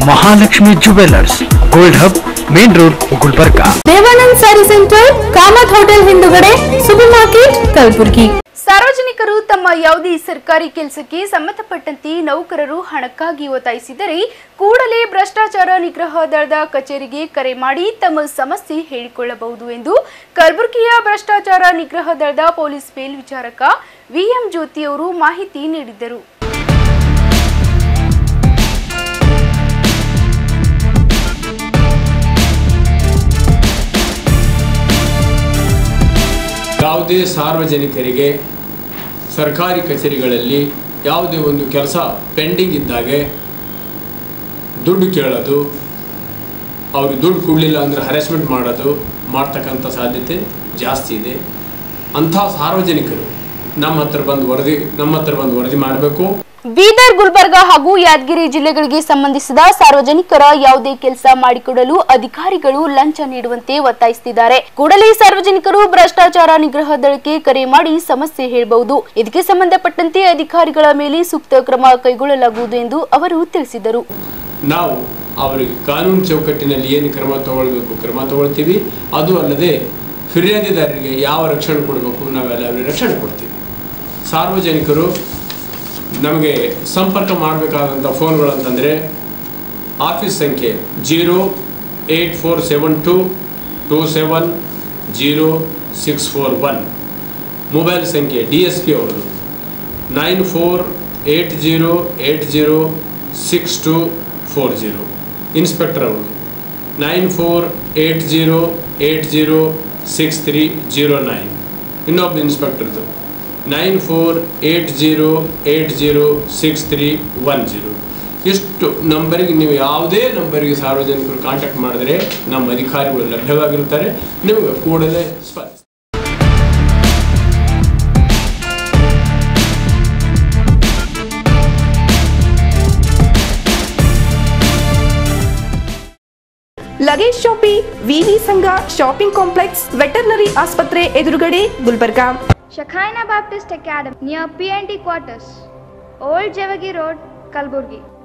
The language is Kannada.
Mahalakshmi jewellers gold hub main road Gulbarga Devanand sari centre Kamath hotel ಹಿಂದುಗಡೆ ಸೂಪರ್ ಮಾರ್ಕೆಟ್ ಕಲಬುರಗಿ ಸಾರ್ವಜನಿಕರು ತಮ್ಮ ಯಾವುದೇ ಸರ್ಕಾರಿ ಕೆಲಸಕ್ಕೆ ಸಂಬಂಧಪಟ್ಟಂತೆ ನೌಕರರು ಹಣಕ್ಕಾಗಿ ಒತ್ತಾಯಿಸಿದರೆ ಕೂಡಲೇ ಭ್ರಷ್ಟಾಚಾರ ನಿಗ್ರಹ ದಳದ ಕಚೇರಿಗೆ ಕರೆ ಮಾಡಿ ತಮ್ಮ ಸಮಸ್ಯೆ ಹೇಳಿಕೊಳ್ಳಬಹುದು ಎಂದು ಕಲಬುರಗಿಯ ಭ್ರಷ್ಟಾಚಾರ ನಿಗ್ರಹ ದಳದ ಪೊಲೀಸ್ ಮೇಲ್ವಿಚಾರಕ ವಿಎಂ ಜ್ಯೋತಿ ಅವರು ಮಾಹಿತಿ ನೀಡಿದರು ಯಾವುದೇ ಸಾರ್ವಜನಿಕರಿಗೆ ಸರ್ಕಾರಿ ಕಚೇರಿಗಳಲ್ಲಿ ಯಾವುದೇ ಒಂದು ಕೆಲಸ ಪೆಂಡಿಂಗ್ ಇದ್ದಾಗೆ ದುಡ್ಡು ಕೇಳೋದು ಅವ್ರಿಗೆ ದುಡ್ಡು ಕೊಡಲಿಲ್ಲ ಅಂದರೆ ಹರೆಸ್ಮೆಂಟ್ ಮಾಡೋದು ಮಾಡ್ತಕ್ಕಂಥ ಸಾಧ್ಯತೆ ಜಾಸ್ತಿ ಇದೆ ಅಂಥ ಸಾರ್ವಜನಿಕರು ನಮ್ಮ ಹತ್ರ ಬಂದು ವರದಿ ನಮ್ಮ ಹತ್ರ ಬಂದು ವರದಿ ಮಾಡಬೇಕು ಬೀದರ್ ಗುಲ್ಬರ್ಗಾ ಹಾಗೂ ಯಾದಗಿರಿ ಜಿಲ್ಲೆಗಳಿಗೆ ಸಂಬಂಧಿಸಿದ ಸಾರ್ವಜನಿಕರ ಯಾವುದೇ ಕೆಲಸ ಮಾಡಿಕೊಡಲು ಅಧಿಕಾರಿಗಳು ಲಂಚ ನೀಡುವಂತೆ ಒತ್ತಾಯಿಸುತ್ತಿದ್ದಾರೆ ಕೂಡಲೇ ಸಾರ್ವಜನಿಕರು ಭ್ರಷ್ಟಾಚಾರ ನಿಗ್ರಹ ದಳಕ್ಕೆ ಕರೆ ಮಾಡಿ ಸಮಸ್ಯೆ ಹೇಳಬಹುದು ಇದಕ್ಕೆ ಸಂಬಂಧಪಟ್ಟಂತೆ ಅಧಿಕಾರಿಗಳ ಮೇಲೆ ಸೂಕ್ತ ಕ್ರಮ ಕೈಗೊಳ್ಳಲಾಗುವುದು ಎಂದು ಅವರು ತಿಳಿಸಿದರು ನಾವು ಅವರಿಗೆ ಕಾನೂನು ಚೌಕಟ್ಟಿನಲ್ಲಿ ಏನು ಕ್ರಮ ತಗೊಳ್ಬೇಕು ಕ್ರಮ ತಗೊಳ್ತೀವಿ ಅದು ಅಲ್ಲದೆ ಫಿರ್ಯಾದಿದಾರರಿಗೆ ಯಾವ ರಕ್ಷಣೆ ಕೊಡಬೇಕು ನಾವೆಲ್ಲ ಅವರಿಗೆ ರಕ್ಷಣೆ ಕೊಡ್ತೀವಿ ಸಾರ್ವಜನಿಕರು ನಮಗೆ ಸಂಪರ್ಕ ಮಾಡಬೇಕಾದಂಥ ಫೋನ್ಗಳಂತಂದರೆ ಆಫೀಸ್ ಸಂಖ್ಯೆ zero eight four seven two two seven zero six four one mobile ಸಂಖ್ಯೆ ಡಿ ಎಸ್ ಪಿ ಅವರದು nine four eight zero eight zero six two four zero inspector ಅವರು nine four eight zero eight zero six three zero nine ಇನ್ನೊಬ್ಬ ಇನ್ಸ್ಪೆಕ್ಟರ್ದು nine four eight zero eight zero six three one zero ಇಷ್ಟು ನಂಬರಿಗೆ ನೀವು ಯಾವುದೇ ನಂಬರಿಗೆ ಸಾರ್ವಜನಿಕರು ಕಾಂಟ್ಯಾಕ್ಟ್ ಮಾಡಿದ್ರೆ ನಮ್ಮ ಅಧಿಕಾರಿಗಳು ಲಭ್ಯವಾಗಿರ್ತಾರೆ ನಿಮಗೆ ಕೂಡಲೇ ಸ್ಪಂದಿಸಿ ಲಗೇಜ್ ಶಾಪಿ ವಿವಿ ಸಂಘ ಶಾಪಿಂಗ್ ಕಾಂಪ್ಲೆಕ್ಸ್ ವೆಟರ್ನರಿ ಆಸ್ಪತ್ರೆ ಎದುರುಗಡೆ Gulbarga Shekinah Baptist Academy near PNT quarters, Old Javagi Road, Kalburgi.